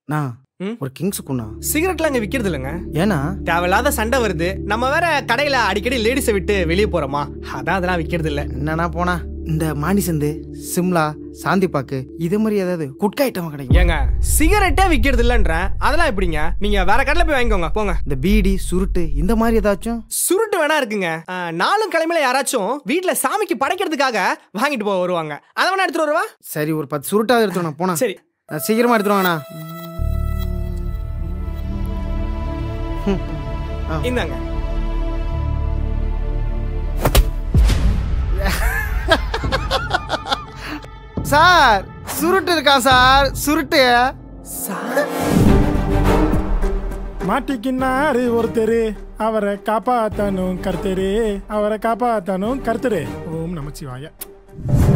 நான் ம்? ஒரு கிங்ஸுக்குண்ணா சிகரெட்லாம் அங்க விக்கிறது இல்லைங்க ஏன்னா தேவையில்லாத சண்டை வருது நம்ம வேற கடையில அடிக்கடி லேடிஸை விட்டு வெளியே போறோமா அதான் அதெல்லாம் விக்கிறது இல்ல என்னண்ணா போனா இந்த மாடி சந்து சிம்லா சாந்திப்பாக்கு இது மாதிரி ஏதாவது குட்கா ஐட்டம் கிடைக்கும் ஏங்க சிகரெட்டே விக்கிறது இல்லன்றேன் அதெல்லாம் எப்படிங்க நீங்க வேற கடையில போய் வாங்கிக்கோங்க போங்க இந்த பீடி சுருட்டு இந்த மாதிரி ஏதாச்சும் சுருட்டு வேணா இருக்குங்க ஆ, நாளும் கிழமையில யாராச்சும் வீட்ல சாமிக்கு படைக்கிறதுக்காக வாங்கிட்டு போக வருவாங்க அதை வேணா எடுத்துட்டு வருவா சரி ஒரு பத்து சுருட்டாவது எடுத்துருவேன் போனா சரி நான் சீக்கிரமா எடுத்துருவாங்கண்ணா இந்தாங்க சார் சுருட்டு இருக்கா சார் சுருட்டு மாட்டிக்கினாரு ஒருத்தரு அவரை காப்பாத்தனும் கர்த்தரு அவரை காப்பாத்தனும் கர்த்தரு ஓம் நமச்சிவாய